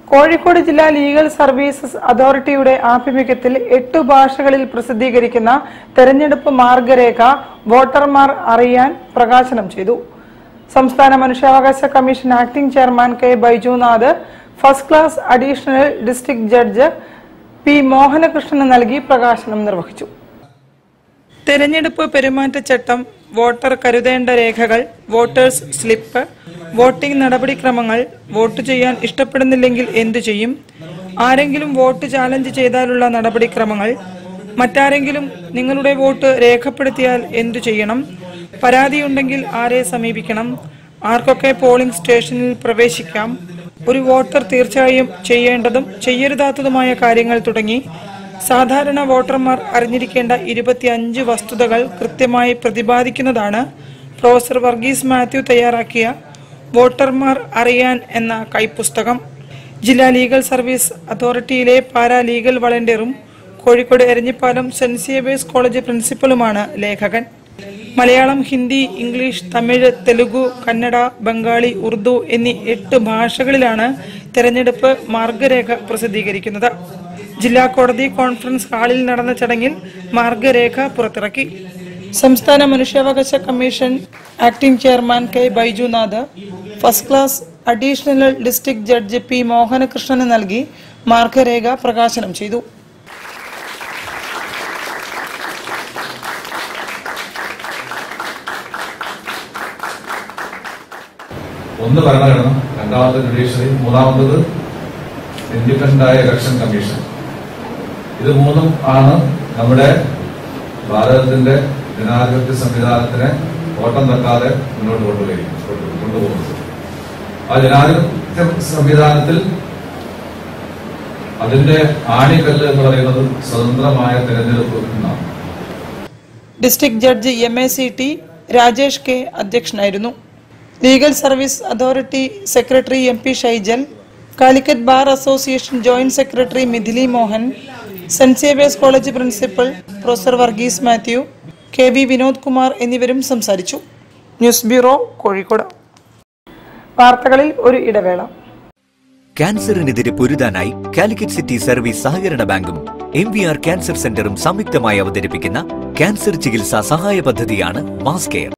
കോഴിക്കോട് ജില്ലാ legal services അതോറിറ്റിയുടെ ആഭിമുഖ്യത്തിൽ എട്ടു ഭാഷകളിൽ പ്രസിദ്ധീകരിക്കുന്ന തെരഞ്ഞെടുപ്പ് മാർഗരേഖ വോട്ടർമാർ അറിയാൻ പ്രകാശനം ചെയ്തു സംസ്ഥാന മനുഷ്യാവകാശ commission acting chairman K Baijunath first class additional district judge P മോഹനകൃഷ്ണന് നൽകി പ്രകാശനം നിർവഹിച്ചു തെരഞ്ഞെടുപ്പ് പെരുമാറ്റച്ചട്ടം വോട്ടർ കരുതേണ്ട രേഖകൾ വോട്ടേഴ്സ് സ്ലിപ്പ് വോട്ടിംഗ് നടപടിക്രമങ്ങൾ വോട്ട് ചെയ്യാൻ ഇഷ്ടപ്പെടുന്നില്ലെങ്കിൽ എന്തു ചെയ്യും ആരെങ്കിലും വോട്ട് ചാലഞ്ച് ചെയ്താലുള്ള നടപടിക്രമങ്ങൾ മറ്റാരെങ്കിലും നിങ്ങളുടെ വോട്ട് രേഖപ്പെടുത്തിയാൽ എന്തു ചെയ്യണം പരാതിയുണ്ടെങ്കിൽ ആരെ സമീപിക്കണം ആർക്കൊക്കെ പോളിംഗ് സ്റ്റേഷനിൽ പ്രവേശിക്കാം ഒരു വോട്ടർ തീർച്ചയായും ചെയ്യേണ്ടതും ചെയ്യരുതാത്തതുമായ കാര്യങ്ങൾ തുടങ്ങി സാധാരണ വോട്ടർമാർ അറിഞ്ഞിരിക്കേണ്ട ഇരുപത്തിയഞ്ച് വസ്തുതകൾ കൃത്യമായി പ്രതിപാദിക്കുന്നതാണ് പ്രൊഫസർ വർഗീസ് മാത്യു തയ്യാറാക്കിയ വോട്ടർമാർ അറിയാൻ എന്ന കൈപ്പുസ്തകം ജില്ലാ ലീഗൽ സർവീസ് അതോറിറ്റിയിലെ പാരാ ലീഗൽ വളണ്ടിയറും Kozhikode Eranhipalam saint Xavier's college പ്രിൻസിപ്പലുമാണ് ലേഖകൻ മലയാളം ഹിന്ദി ഇംഗ്ലീഷ് തമിഴ് തെലുഗു കന്നഡ ബംഗാളി ഉറുദു എന്നീ എട്ട് ഭാഷകളിലാണ് തെരഞ്ഞെടുപ്പ് മാർഗരേഖ പ്രസിദ്ധീകരിക്കുന്നത് ജില്ലാ കോടതി കോൺഫറൻസ് ഹാളിൽ നടന്ന ചടങ്ങിൽ മാർഗരേഖ പുറത്തിറക്കി സംസ്ഥാന മനുഷ്യാവകാശ commission acting chairman K Baijunath first class additional district judge P മോഹനകൃഷ്ണന് നൽകി മാർഗരേഖ പ്രകാശനം ചെയ്തു ഒന്ന് ഭരണഘടന രണ്ടാമത് ജുഡീഷ്യറി മൂന്നാമത്തത് ഇൻഡിപെൻഡന്റ് ആയ ഇലക്ഷൻ കമ്മീഷൻ ഇത് മൂന്നും ആണ് നമ്മുടെ ഭാരതത്തിന്റെ ജനാധിപത്യ സംവിധാനത്തിനെ ഓട്ടം തട്ടാതെ മുന്നോട്ട് കൊണ്ടുപോയി കൊണ്ടുപോകുന്നത് ആ ജനാധിപത്യ സംവിധാനത്തിൽ അതിന്റെ ആണിക്കല്ല് എന്ന് പറയുന്നത് സ്വതന്ത്രമായ തെരഞ്ഞെടുപ്പ് എന്നാണ് district judge M A C T Rajesh K അധ്യക്ഷനായിരുന്നു legal service authority secretary M P Shaijal Calicut bar association joint secretary Mithili Mohan saint Xavier's college principal professor Varghese Mathew K V Vinod Kumar എന്നിവരും സംസാരിച്ചു ന്യൂസ് ബ്യൂറോ കോഴിക്കോട് വാർത്തകളിൽ ഒരു ഇടവേള ക്യാൻസറിനെതിരെ പൊരുതാനായി കാലിക്കറ്റ് സിറ്റി സർവീസ് സഹകരണ ബാങ്കും എം വി ആർ ക്യാൻസർ സെന്ററും സംയുക്തമായി അവതരിപ്പിക്കുന്ന ക്യാൻസർ ചികിത്സാ സഹായ പദ്ധതിയാണ് മാസ് കെയർ